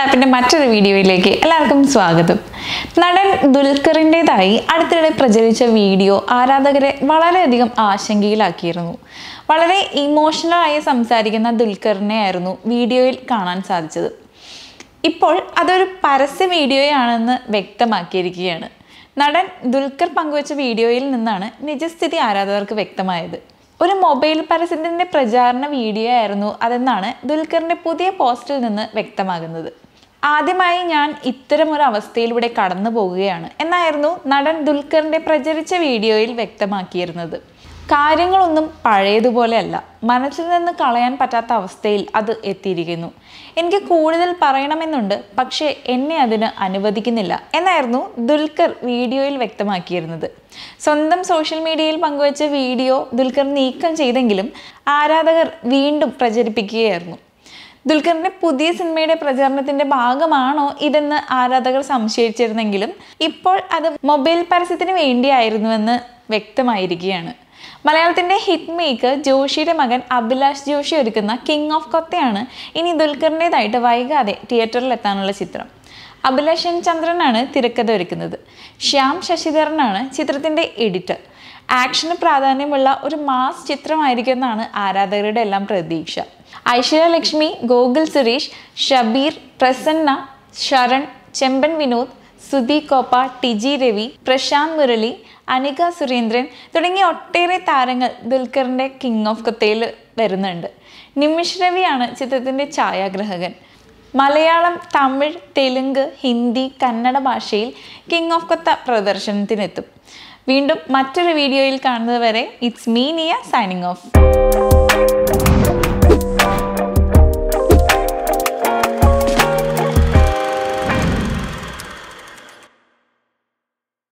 ലാപ്പിന്റെ മറ്റൊരു വീഡിയോയിലേക്ക് എല്ലാവർക്കും സ്വാഗതം നടൻ ദുൽഖറിൻ്റെതായി അടുത്തിടെ പ്രചരിച്ച വീഡിയോ ആരാധകരെ വളരെയധികം ആശങ്കയിലാക്കിയിരുന്നു വളരെ ഇമോഷണലായി സംസാരിക്കുന്ന ദുൽഖറിനെ ആയിരുന്നു വീഡിയോയിൽ കാണാൻ സാധിച്ചത് ഇപ്പോൾ അതൊരു പരസ്യ വീഡിയോയാണെന്ന് വ്യക്തമാക്കിയിരിക്കുകയാണ് നടൻ ദുൽഖർ പങ്കുവച്ച വീഡിയോയിൽ നിന്നാണ് നിജസ്ഥിതി ആരാധകർക്ക് വ്യക്തമായത് ഒരു മൊബൈൽ പരസ്യത്തിൻ്റെ പ്രചാരണ വീഡിയോ ആയിരുന്നു അതെന്നാണ് ദുൽഖറിൻ്റെ പുതിയ പോസ്റ്റിൽ നിന്ന് വ്യക്തമാകുന്നത് ആദ്യമായി ഞാൻ ഇത്തരമൊരു അവസ്ഥയിലൂടെ കടന്നു പോകുകയാണ് എന്നായിരുന്നു നടൻ ദുൽഖറിൻ്റെ പ്രചരിച്ച വീഡിയോയിൽ വ്യക്തമാക്കിയിരുന്നത് കാര്യങ്ങളൊന്നും പഴയതുപോലെയല്ല മനസ്സിൽ നിന്ന് കളയാൻ പറ്റാത്ത അവസ്ഥയിൽ അത് എത്തിയിരിക്കുന്നു എനിക്ക് കൂടുതൽ പറയണമെന്നുണ്ട് പക്ഷേ എന്നെ അതിന് അനുവദിക്കുന്നില്ല എന്നായിരുന്നു ദുൽഖർ വീഡിയോയിൽ വ്യക്തമാക്കിയിരുന്നത് സ്വന്തം സോഷ്യൽ മീഡിയയിൽ പങ്കുവച്ച വീഡിയോ ദുൽഖർ നീക്കം ചെയ്തെങ്കിലും ആരാധകർ വീണ്ടും പ്രചരിപ്പിക്കുകയായിരുന്നു ദുൽഖറിന്റെ പുതിയ സിനിമയുടെ പ്രചാരണത്തിന്റെ ഭാഗമാണോ ഇതെന്ന് ആരാധകർ സംശയിച്ചിരുന്നെങ്കിലും ഇപ്പോൾ അത് മൊബൈൽ പരസ്യത്തിന് വേണ്ടിയായിരുന്നുവെന്ന് വ്യക്തമായിരിക്കുകയാണ് മലയാളത്തിന്റെ ഹിറ്റ് മേക്കർ ജോഷിയുടെ മകൻ അഭിലാഷ് ജോഷി ഒരുക്കുന്ന കിങ് ഓഫ് കൊത്തയാണ് ഇനി ദുൽഖറിൻ്റെതായിട്ട് വൈകാതെ തിയേറ്ററിൽ എത്താനുള്ള ചിത്രം അഭിലാഷ് എൻ ചന്ദ്രനാണ് തിരക്കഥ ഒരുക്കുന്നത് ശ്യാം ശശിധരനാണ് ചിത്രത്തിന്റെ എഡിറ്റർ ആക്ഷന് പ്രാധാന്യമുള്ള ഒരു മാസ് ചിത്രമായിരിക്കുമെന്നാണ് ആരാധകരുടെ എല്ലാം പ്രതീക്ഷ ഐശ്വര്യ ലക്ഷ്മി ഗോകുൽ സുരേഷ് ഷബീർ പ്രസന്ന ശരൺ ചെമ്പൻ വിനോദ് സുധി കോപ്പ ടിജി രവി പ്രശാന്ത് മുരളി അനിക സുരേന്ദ്രൻ തുടങ്ങിയ ഒട്ടേറെ താരങ്ങൾ ദുൽഖറിൻ്റെ കിങ് ഓഫ് കൊത്തയിൽ വരുന്നുണ്ട് നിമിഷ് രവിയാണ് ചിത്രത്തിൻ്റെ ഛായാഗ്രഹകൻ മലയാളം തമിഴ് തെലുങ്ക് ഹിന്ദി കന്നഡ ഭാഷയിൽ കിങ് ഓഫ് കൊത്ത പ്രദർശനത്തിനെത്തും വീണ്ടും മറ്റൊരു വീഡിയോയിൽ കാണുന്നത് വരെ it's me Niya signing of